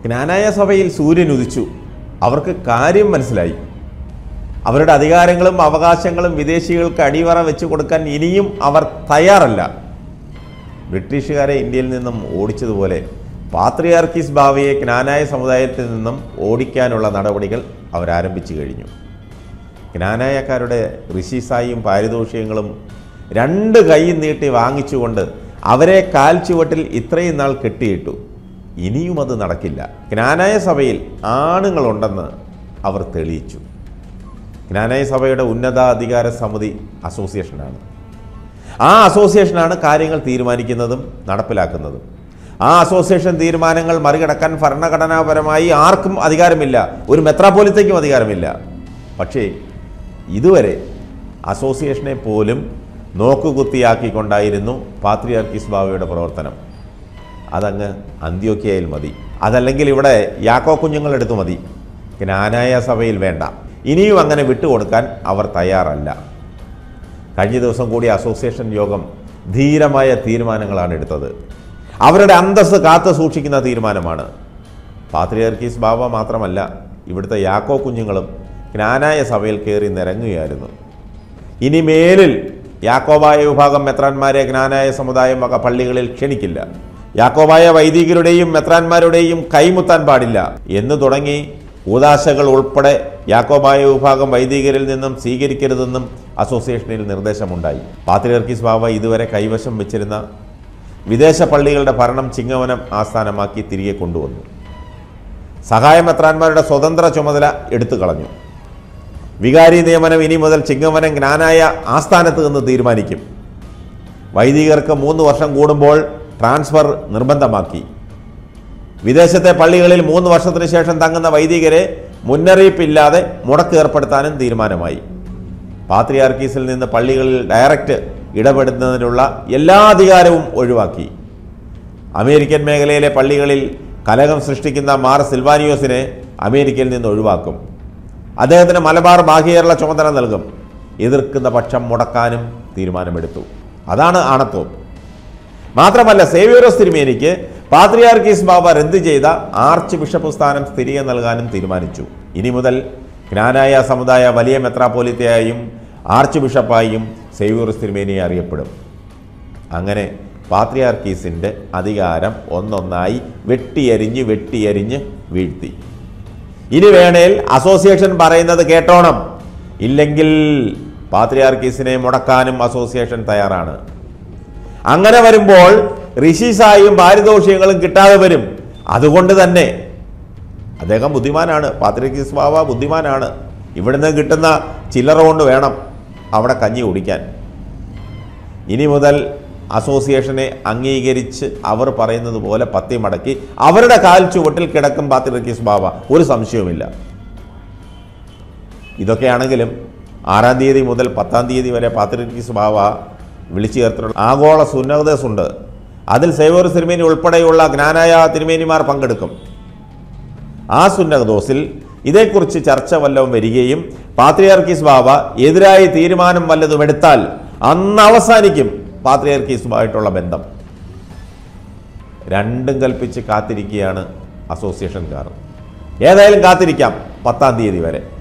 ജ്ഞാനായ സഭയിൽ സൂര്യൻ ഉദിച്ചു അവർക്ക് കാര്യം മനസ്സിലായി അവരുടെ അധികാരങ്ങളും അവകാശങ്ങളും വിദേശികൾക്ക് അടിവറ വെച്ച് കൊടുക്കാൻ ഇനിയും അവർ തയ്യാറല്ല ബ്രിട്ടീഷുകാരെ ഇന്ത്യയിൽ നിന്നും ഓടിച്ചതുപോലെ പാത്രിയാർക്കീസ് ഭാവിയെ ജ്ഞാനായ സമുദായത്തിൽ നിന്നും ഓടിക്കാനുള്ള നടപടികൾ അവരാരംഭിച്ചു കഴിഞ്ഞു ജ്ഞാനായക്കാരുടെ ഋഷിസായും പാരിതോഷികങ്ങളും രണ്ട് കൈ നീട്ടി വാങ്ങിച്ചുകൊണ്ട് അവരെ കാൽ ചുവട്ടിൽ ഇത്രയും നാൾ കെട്ടിയിട്ടു ഇനിയും അത് നടക്കില്ല ജ്ഞാനായ സഭയിൽ ആണുങ്ങളുണ്ടെന്ന് അവർ തെളിയിച്ചു ജ്ഞാനായ സഭയുടെ ഉന്നതാധികാര സമിതി അസോസിയേഷനാണ് ആ അസോസിയേഷനാണ് കാര്യങ്ങൾ തീരുമാനിക്കുന്നതും നടപ്പിലാക്കുന്നതും ആ അസോസിയേഷൻ തീരുമാനങ്ങൾ മറികടക്കാൻ ഭരണഘടനാപരമായി ആർക്കും അധികാരമില്ല ഒരു മെത്രാപോലിത്തേക്കും അധികാരമില്ല പക്ഷേ ഇതുവരെ അസോസിയേഷനെ പോലും നോക്കുകുത്തിയാക്കിക്കൊണ്ടായിരുന്നു പാത്രിയാർക്കിസ് ബാവയുടെ പ്രവർത്തനം അതങ്ങ് അന്ത്യോക്യയിൽ മതി അതല്ലെങ്കിൽ ഇവിടെ യാക്കോ കുഞ്ഞുങ്ങളെടുത്ത് മതി ജ്ഞാനായ സഭയിൽ വേണ്ട ഇനിയും അങ്ങനെ വിട്ടുകൊടുക്കാൻ അവർ തയ്യാറല്ല കഴിഞ്ഞ ദിവസം കൂടി അസോസിയേഷൻ യോഗം ധീരമായ തീരുമാനങ്ങളാണ് എടുത്തത് അവരുടെ അന്തസ്സ് കാത്തു സൂക്ഷിക്കുന്ന തീരുമാനമാണ് പാത്രിയർക്കീസ് ബാബ മാത്രമല്ല ഇവിടുത്തെ യാക്കോ കുഞ്ഞുങ്ങളും ജ്ഞാനായ സഭയിൽ കയറി നിരങ്ങുകയായിരുന്നു ഇനി മേലിൽ യാക്കോബായ വിഭാഗം മെത്രാന്മാരെ ജ്ഞാനായ സമുദായം വക പള്ളികളിൽ ക്ഷണിക്കില്ല യാക്കോബായ വൈദികരുടെയും മെത്രാന്മാരുടെയും കൈമുത്താൻ പാടില്ല എന്ന് തുടങ്ങി കൂതാശകൾ ഉൾപ്പെടെ യാക്കോബായ വിഭാഗം വൈദികരിൽ നിന്നും സ്വീകരിക്കരുതെന്നും അസോസിയേഷനിൽ നിർദ്ദേശമുണ്ടായി പാത്രിയർക്കീസ് ബാബ ഇതുവരെ കൈവശം വെച്ചിരുന്ന വിദേശ പള്ളികളുടെ ഭരണം ചിങ്ങവനം ആസ്ഥാനമാക്കി തിരികെ കൊണ്ടുവന്നു സഹായ മെത്രാന്മാരുടെ സ്വതന്ത്ര ചുമതല എടുത്തു കളഞ്ഞു വികാരി നിയമനം ഇനി മുതൽ ചിങ്ങവനം ജ്ഞാനായ ആസ്ഥാനത്ത് നിന്ന് തീരുമാനിക്കും വൈദികർക്ക് മൂന്ന് വർഷം കൂടുമ്പോൾ ട്രാൻസ്ഫർ നിർബന്ധമാക്കി വിദേശത്തെ പള്ളികളിൽ മൂന്ന് വർഷത്തിന് ശേഷം തങ്ങുന്ന വൈദികരെ മുന്നറിയിപ്പില്ലാതെ മുടക്ക് ഏർപ്പെടുത്താനും തീരുമാനമായി പാത്രിയാർക്കീസിൽ നിന്ന് പള്ളികളിൽ ഡയറക്റ്റ് ഇടപെടുന്നതിനുള്ള എല്ലാ അധികാരവും ഒഴിവാക്കി അമേരിക്കൻ മേഖലയിലെ പള്ളികളിൽ കലകം സൃഷ്ടിക്കുന്ന മാർ സിൽവാനിയോസിനെ അമേരിക്കയിൽ നിന്ന് ഒഴിവാക്കും അദ്ദേഹത്തിന് മലബാർ ബാഹ്യകേരള ചുമതല നൽകും എതിർക്കുന്ന പക്ഷം മുടക്കാനും തീരുമാനമെടുത്തു അതാണ് ആണത്വം മാത്രമല്ല സേവ്യോറസ് തിരുമേനിക്ക് പാത്രിയാർക്കീസ് ബാബ റദ്ദ് ചെയ്ത ആർച്ച് ബിഷപ്പ് സ്ഥാനം തിരികെ നൽകാനും തീരുമാനിച്ചു ഇനി മുതൽ ജ്ഞാനായ സമുദായ വലിയ മെത്രാപ്പോലിത്തയായും ആർച്ച് ബിഷപ്പായും സേവ്യോറസ് തിരുമേനിയെ അറിയപ്പെടും അങ്ങനെ പാത്രിയാർക്കീസിൻ്റെ അധികാരം ഒന്നൊന്നായി വെട്ടിയരിഞ്ഞ് വെട്ടിയരിഞ്ഞ് വീഴ്ത്തി ഇനി വേണേൽ അസോസിയേഷൻ പറയുന്നത് കേട്ടോണം ഇല്ലെങ്കിൽ പാത്രിയാർക്കീസിനെ മുടക്കാനും അസോസിയേഷൻ തയ്യാറാണ് അങ്ങനെ വരുമ്പോൾ ഋഷിസായും പാരിതോഷികങ്ങളും കിട്ടാതെ വരും അതുകൊണ്ട് തന്നെ അദ്ദേഹം ബുദ്ധിമാനാണ് പാത്രികീസ് ബാബ ബുദ്ധിമാനാണ് ഇവിടുന്ന് കിട്ടുന്ന ചില്ലറ കൊണ്ട് വേണം അവിടെ കഞ്ഞി കുടിക്കാൻ ഇനി മുതൽ അസോസിയേഷനെ അംഗീകരിച്ച് അവർ പറയുന്നത് പോലെ പത്തി മടക്കി അവരുടെ കാൽ ചുവട്ടിൽ കിടക്കും പാത്രികീസ് ബാബ ഒരു സംശയവുമില്ല ഇതൊക്കെയാണെങ്കിലും ആറാം തീയതി മുതൽ പത്താം തീയതി വരെ പാത്രികീസ് ബാബ വിളിച്ചു ചേർത്തിട്ടുള്ള ആഗോള സുന്നതസ് ഉണ്ട് അതിൽ സേവൂർ തിരുമേനി ഉൾപ്പെടെയുള്ള ജ്ഞാനായ തിരുമേനിമാർ പങ്കെടുക്കും ആ സുന്നതോസിൽ ഇതേക്കുറിച്ച് ചർച്ച വല്ലതും വരികയും പാത്രിയാർക്കീസ് ബാബ എതിരായി തീരുമാനം വല്ലതും എടുത്താൽ അന്ന് അവസാനിക്കും പാത്രിയാർക്കീസുമായിട്ടുള്ള ബന്ധം രണ്ടും കൽപ്പിച്ച് കാത്തിരിക്കുകയാണ് അസോസിയേഷൻകാർ ഏതായാലും കാത്തിരിക്കാം പത്താം തീയതി വരെ